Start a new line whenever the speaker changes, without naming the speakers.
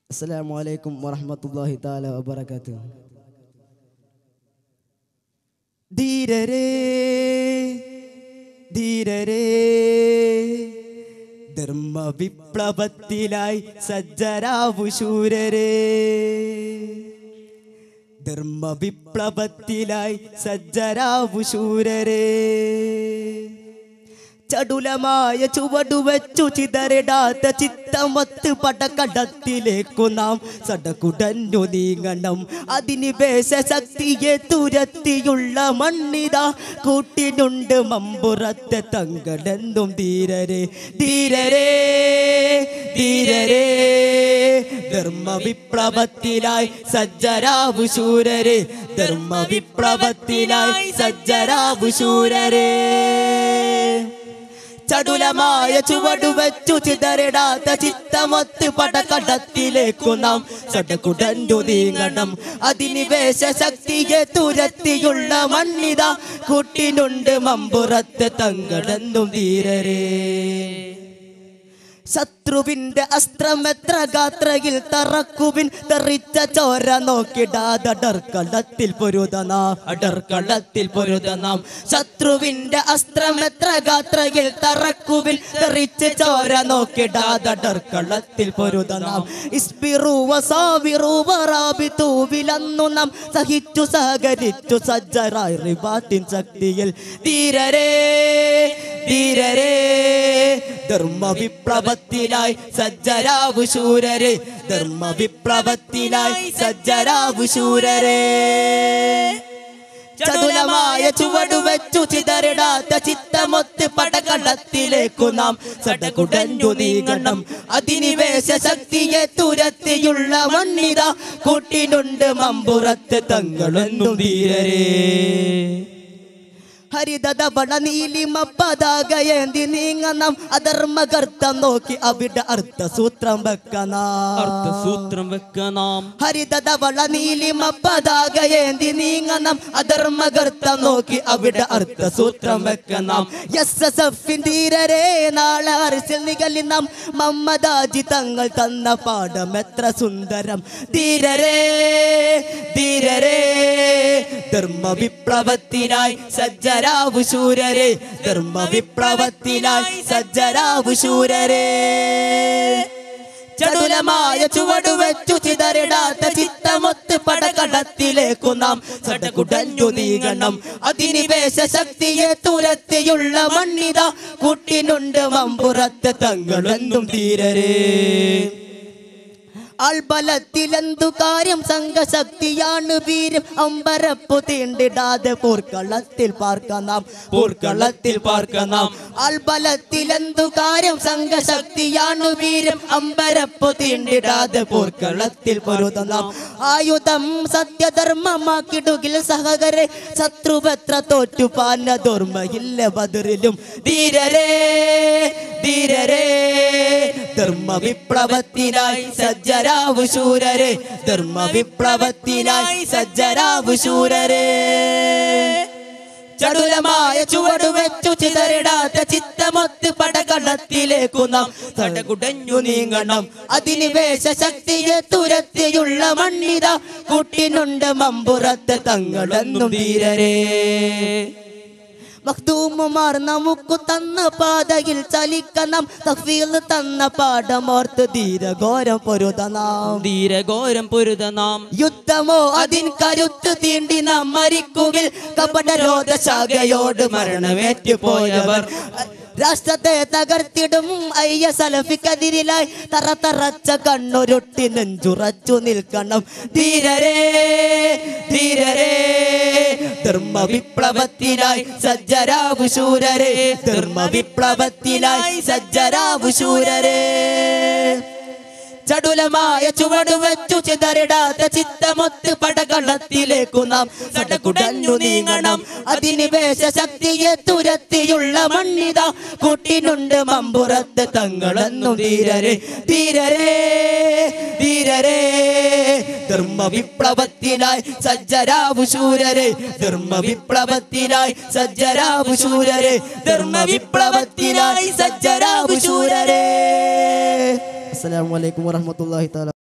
അസ്സലാമു അലൈക്കും വറഹ്മത്തുള്ളാഹി തആല വബറകാതുഹു ധീരരേ ധീരരേ ധർമ്മ വിപ്ലവത്തിലായി സജ്ജരാവു ശൂരരേ ധർമ്മ വിപ്ലവത്തിലായി സജ്ജരാവു ശൂരരേ ചടുലമായ ചുവടുവെച്ചു ചിതറിടാത്ത ചിത്തമത്ത് പടക്കടത്തിലേക്കു നാം സടകുടഞ്ഞു നീങ്ങണം അധിനിവേശ ശക്തിയെ തുരത്തിയുള്ള മണ്ണിത കൂട്ടിനുണ്ട് മമ്പുറത്തെ തങ്കടെന്നും ധീരരെ ധീരരേ ധീരരേ ധർമ്മ വിപ്ലവത്തിലായി സജ്ജരാവു ശൂരരെ ധർമ്മ വിപ്ലവത്തിലായി സജ്ജരാവു ശൂരരേ ചടുലമായ ചുവടുവെച്ചു ചിതറിടാത്ത ചിത്തമൊത്ത് പടക്കടത്തിലേക്കു നാം സടകുടഞ്ഞു നീങ്ങണം അധിനിവേശ ശക്തിയെ തുരത്തിയുള്ള മണ്ണിത കൂട്ടിനുണ്ട് മമ്പുറത്ത് തങ്കടെന്നും ധീരരേ ശത്രുവിന്റെ അസ്ത്രം എത്ര ഗാത്രയിൽ തറക്കുവിൻ തെറിച്ച ചോര നോക്കിടാതടർക്കളത്തിൽ പൊരുതനാ അടർക്കളത്തിൽ പൊരുതനാം ശത്രുവിന്റെ അസ്ത്രം എത്ര ഗാത്രയിൽ തറക്കുവിൻ തെറിച്ച് ചോര നോക്കിടാതടർക്കളത്തിൽ പൊരുതനാം ഇസ്പിറുവ സാവിറുവ റാബിതു വിലന്നു നാം സഹിച്ചു സഹകരിച്ചു സജ്ജരായി റിവാത്തിൻ ശക്തിയിൽ ധീരരേ ധീരരേ ധർമ്മ വിപ്ലവത്തിലായി സജ്ജരാവു ശൂരരെ ധർമ്മ വിപ്ലവത്തിലായി സജ്ജരാവു ശൂരരെ ചതുലമായ ചുവടുവെച്ചു ചിതറിടാത്ത ചിത്തമൊത്ത് പടകളത്തിലേക്കു നാം സടകുടഞ്ഞു നീങ്ങണം അധിനിവേശ ശക്തിയെ തുരത്തിയുള്ള മണ്ണിത കൂട്ടിനുണ്ട് മമ്പുറത്ത് തങ്ങളെന്നും ധീരരേ ഹരിതവള നീലിമ പതാകയേന്തി നീങ്ങണം അധർമ്മകർത്തം നോക്കി അവിടെ അർത്ഥസൂത്രം വെക്കണം
അർത്ഥസൂത്രം വെക്കണം
ഹരിതവള നീലിമ പതാകയേന്തി നീങ്ങണം അധർമ്മകർത്തം നോക്കി അവിടെ അർത്ഥസൂത്രം വെക്കണം എസ് എസ് എഫിൻ ധീരരേ നാളെ അരിസിൽ നികലിനം മമ്മദാജി തങ്ങൾ തന്ന പാഠം എത്ര സുന്ദരം ധീരരേ ധീരരേ ധർമ്മ വിപ്ലവത്തിനായി സജ്ജരാവു ശൂരരെ ധർമ്മ വിപ്ലവത്തിനായി സജ്ജരാവു ശൂരരെ ചടുലമായ ചുവടുവെച്ചു ചിതറിടാത്ത ചിത്തമൊത്ത് പടകടത്തിലേക്കു നാം സടകുടഞ്ഞു നീങ്ങണം അധിനിവേശ ശക്തിയെ തുരത്തിയുള്ള മണ്ണിത കൂട്ടിനുണ്ട് മമ്പുറത്ത് തങ്ങളെന്നും ധീരരേ ആൾബലത്തിലെന്തു കാര്യം സംഘശക്തിയാണ് വീര്യം അമ്പരപ്പു തീണ്ടിടാതെ പോർക്കളത്തിൽ പാർക്കണം പോർക്കളത്തിൽ പാർക്കണം ആൾബലത്തിലെന്തു കാര്യം സംഘശക്തിയാണ് വീര്യം അമ്പരപ്പു തീണ്ടിടാതെ പോർക്കളത്തിൽ പൊരുതണം ആയുധം സത്യധർമ്മമാക്കിടുകിൽ സഹകരെ ശത്രുവെത്ര തോറ്റുപാനതോർമ്മയില്ല ബദറിലും ധീരരേ ധീരരേ ധർമ്മ വിപ്ലവത്തിനായി സജ്ജരാവു ശൂരരെ ധർമ്മ വിപ്ലവത്തിനായി സജ്ജരാവു ശൂരരെ ചടുലമായ ചുവടുവെച്ചു ചിതറിടാത്ത ചിത്തമൊത്ത് പടകളത്തിലേക്കു നാം തടകുടഞ്ഞു നീങ്ങണം അധിനിവേശ ശക്തിയെ തുരത്തിയുള്ള മണ്ണിത കൂട്ടിനുണ്ട് മമ്പുറത്ത് തങ്ങളെന്നും ധീരരേ മഖ്ദൂമുമാർ നമുക്കു തന്ന പാതയിൽ ചലിക്കണം തഫീൽ തന്ന പാഠമോർത്ത് ധീരഘോരം പൊരുതനാം
ധീരഘോരം പൊരുതനാം
യുദ്ധമോ അതിൻ കരുത്ത് തീണ്ടി നാം മരിക്കുവിൽ കപടരോധ ശാഖയോട് മരണമേറ്റു പോയവർ രാഷ്ട്രത്തെ തകർത്തിടും അയ്യ സലഫിക്കെതിരിലായി തറ തറച്ച കണ്ണുരുട്ടി നെഞ്ചുറച്ചു നിൽക്കണം ധീരരേ ധീരരേ ധർമ്മ വിപ്ലവത്തിനായി സജ്ജരാവു ശൂരരേ ധർമ്മ വിപ്ലവത്തിനായി സജ്ജരാവു ശൂരരേ ചടുലമായ ചുവടുവെച്ചു ചിതറിടാത്ത ചിത്തമൊത്ത് പടകളത്തിലേക്കു നാം സടകുടഞ്ഞു നീങ്ങണം അധിനിവേശ ശക്തിയെ തുരത്തിയുള്ള മണ്ണിത കൂട്ടിനുണ്ട് മമ്പുറത്ത് തങ്ങളെന്നും ധീരരേ ധീരരേ ധീരരേ ധർമ്മ വിപ്ലവത്തിനായി സജ്ജരാവു ശൂരരെ ധർമ്മ വിപ്ലവത്തിനായി സജ്ജരാവു ശൂരരെ ധർമ്മ വിപ്ലവത്തിനായി സജ്ജരാവു ശൂരരെ അസ്സലാമു അലൈക്കും വറഹ്മത്തുള്ളാഹി തആല